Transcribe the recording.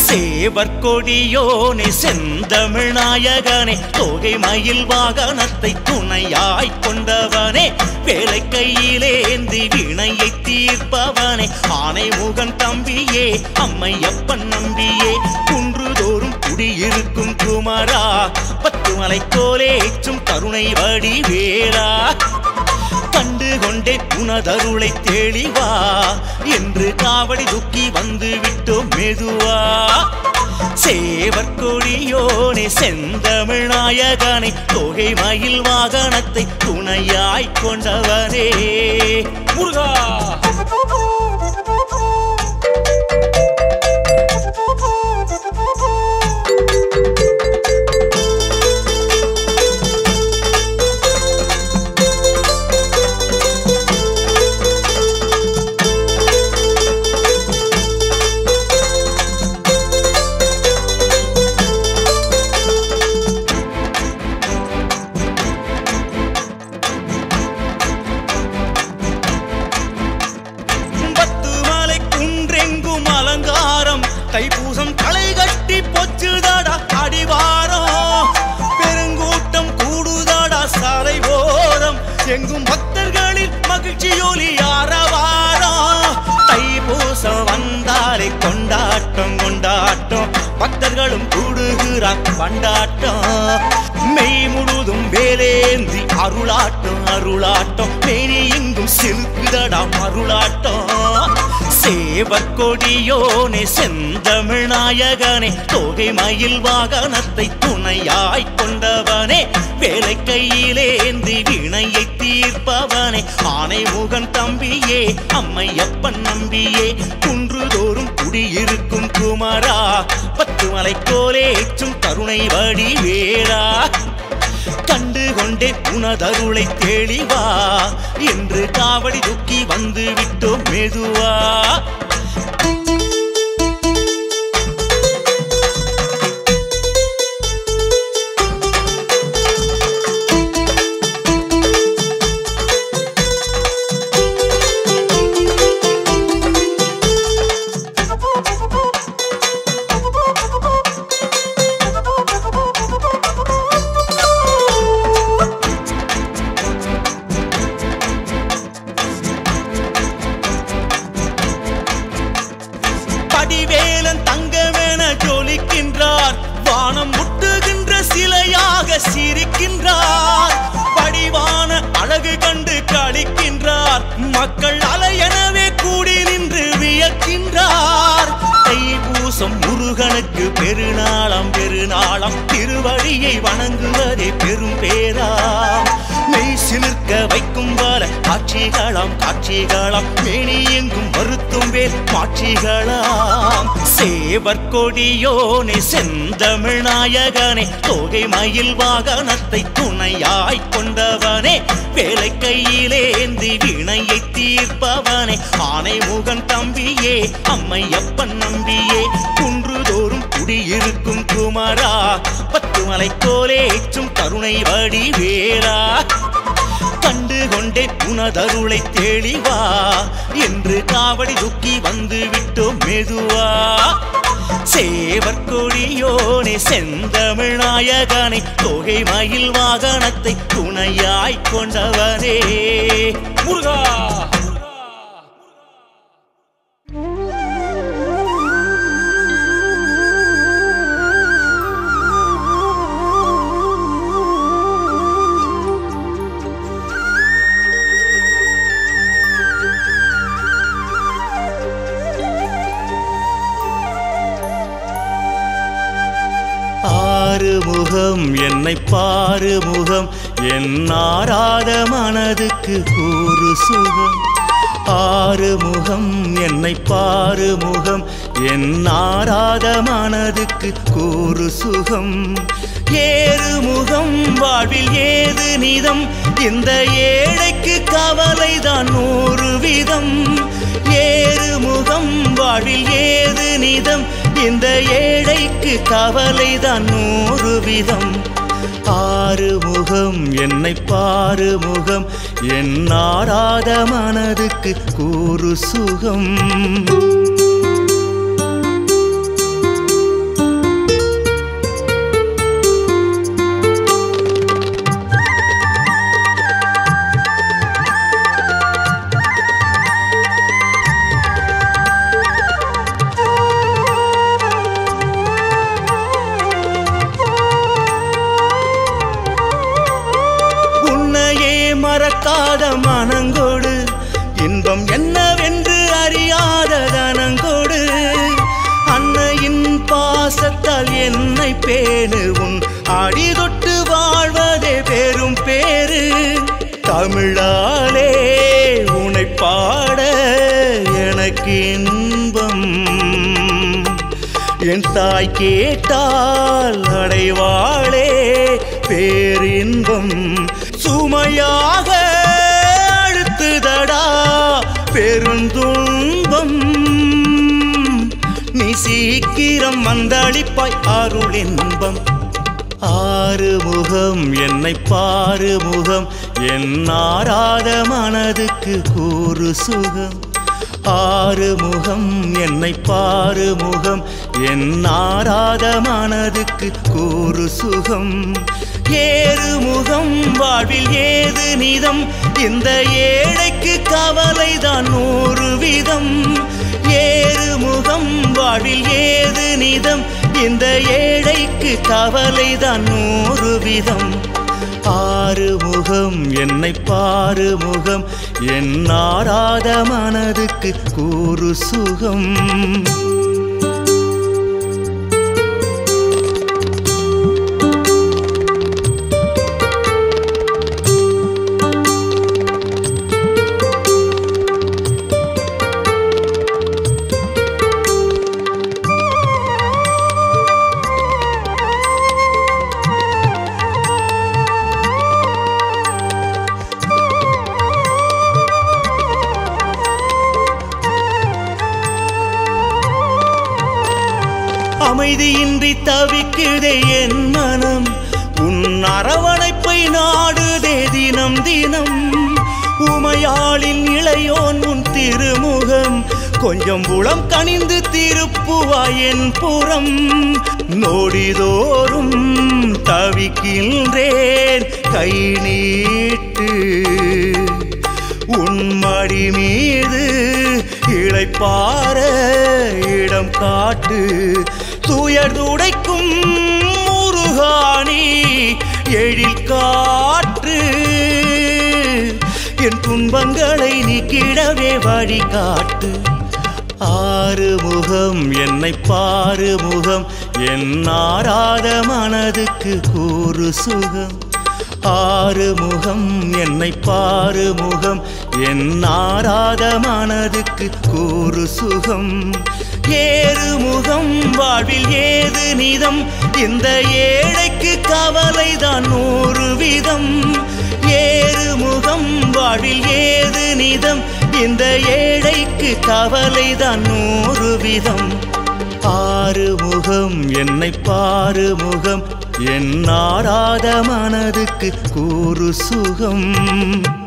சேவற்கொடியோனே செந்தமிழ் நாயகனே தோகை மயில் வாகனத்தை துணையாய் கொண்டவனே வேலை கையிலேந்தி வினையை தீர்ப்பவனே ஆனை முகன் தம்பியே அம்மையப்பன் நம்பியே குன்றுதோறும் குடியிருக்கும் குமரா பத்து மலை கோலேச்சும் கருணை வடிவேலா கண்டு கொண்டேன் உனதருளை தெளிவா என்று காவடி துக்கி வந்து விட்டோம் மெதுவா சேவற்கொடியோனே செந்தமிழ் நாயகனை தொகை மயில் வாகனத்தை துணையாய் கொண்டவனே முருகா பத்து மலை குன்றெங்கும் அலங்காரம் தைப்பூசம் களை கட்டி பொச்சுதாடா அடிவாரம் பெருங்கூட்டம் கூடுதாடா சாலை ஓரம் எங்கும் பக்தர்களின் மகிழ்ச்சியொலி ஆரவாரம் தைப்பூசம் வந்தாலே கொண்டாட்டம் கொண்டாட்டம் பக்தர்களும் கூடுகிறார் கொண்டாட்டம் மெய் முழுதும் வேலேந்தி அருளாட்டம் அருளாட்டம் மேனி எங்கும் செலுக்குதடா அருளாட்டம் சேவற்கொடியோனே செந்தமிழ் நாயகனே தொகை மயில் வாகனத்தை துணையாய் கொண்டவனே வேலை கையிலேந்தி வினையை தீர்ப்பவனே ஆனை முகன் தம்பியே அம்மையப்பன் நம்பியே குன்றுதோறும் குடியிருக்கும் குமரா பத்து மலை கோலேச்சும் கருணை வடிவேலா கண்டு கொண்டே உனதருளை தெளிவா என்று காவடி துக்கி வந்து விட்டோம் மெதுவா படிவேலன் தங்கமென ஜொலிக்கின்றார் வானம் முட்டுகின்ற சிலையாக சிரிக்கின்றார் படிவான அழகு கண்டு களிக்கின்றார் மக்கள் அலையெனவே கூடி நின்று வியக்கின்றார் தைப்பூசம் முருகனுக்கு பெருநாளம் பெருநாளம் திருவடியை வணங்குவதே பெரும் பேராம் மெய் சிலிர்க்க வைக்கும் வர காட்சிகளாம் காட்சிகளாம் மேனி எங்கும் வருத்தும் வேல் காட்சிகளாம் சேவற்கொடியோனே செந்தமிழ் நாயகனே தொகை மயில் வாகனத்தை துணையாய் கொண்டவனே வேலை கையிலேந்தி வினையை தீர்ப்பவனே ஆனை முகன் தம்பியே அம்மையப்பன் நம்பியே குன்றுதோறும் குடியிருக்கும் குமரா பத்து மலை கோலேச்சும் கருணை வடிவேலா கண்டு கொண்டேன் உனதருளை தெளிவா என்று காவடி துக்கி வந்து விட்டோம் மெதுவா சேவற்கொடியோனே செந்தமிழ் நாயகனை தொகை மயில் வாகனத்தை துணையாய் கொண்டவனே முருகா ஆறு முகம் என்னை பாரு முகம் என் ஆராத மனதுக்கு கூறு சுகம் ஆறு முகம் என்னை பாரு முகம் என் ஆராத மனதுக்கு கூறு சுகம் ஏறு முகம் வாழ்வில் ஏது நிதம் இந்த ஏழைக்கு கவலைதான் நூறு விதம் ஏறு முகம் வாழ்வில் ஏது நிதம் இந்த ஏழைக்கு கவலைதான் நூறு விதம் ஆறு முகம் என்னை பாரு முகம் என் ஆராத மனதுக்கு கூறு சுகம் மனங்கொடு இன்பம் என்னவென்று அறியாத தனங்கொடு அன்னையின் பாசத்தால் என்னை பேணு உன் அடி தொட்டு வாழ்வதே பெரும் பேரு தமிழாலே உனை பாட எனக்கு இன்பம் என் தாய் கேட்டால் அடைவாளே பேரின்பம் சுமையாக அழுத்துதடா பெருந்துன்பம் நீ சீக்கிரம் வந்தளிப்பாய் அருளின்பம் ஆறு முகம் என்னை பாரு முகம் என் ஆராத மனதுக்கு கூறு சுகம் ஆறு முகம் என்னை பாரு முகம் என் ஆராத மனதுக்கு கூறு சுகம் ஏறு முகம் வாழ்வில் ஏது நிதம் இந்த ஏழைக்கு கவலைதான் நூறு விதம் ஏறு முகம் வாழ்வில் ஏது நிதம் இந்த ஏழைக்கு கவலைதான் நூறு விதம் ஆறு முகம் என்னை பாரு முகம் என் ஆராத மனதுக்கு கூறு சுகம் அமைதியின்றி தவிக்குதே என் மனம் உன் அரவணைப்பை நாடுதே தினம் தினம் உமையாளின் இளையோன் உன் திருமுகம் கொஞ்சம் உளம் கனிந்து திருப்புவாய் என் புறம் நோடிதோறும் தவிக்கின்றேன் கை நீட்டு உன் மடி மீது இளைப்பார இடம் காட்டு துயர் துடைக்கும் முருகாணி எழில் காற்று என் துன்பங்களை நீக்கிடவே வழி காட்டு ஆறு முகம் என்னை பாரு முகம் என் ஆராத மனதுக்கு கூறு சுகம் ஆறு முகம் என்னை பாரு முகம் என் ஆராத மனதுக்கு கூறு சுகம் ஏறு முகம் வாழ்வில் ஏது நிதம் இந்த ஏழைக்கு கவலைதான் நூறு விதம் ஏறு முகம் வாழ்வில் ஏது நிதம் இந்த ஏழைக்கு கவலைதான் நூறு விதம் ஆறு முகம் என்னை பாரு முகம் என் ஆராத மனதுக்கு கூறு சுகம்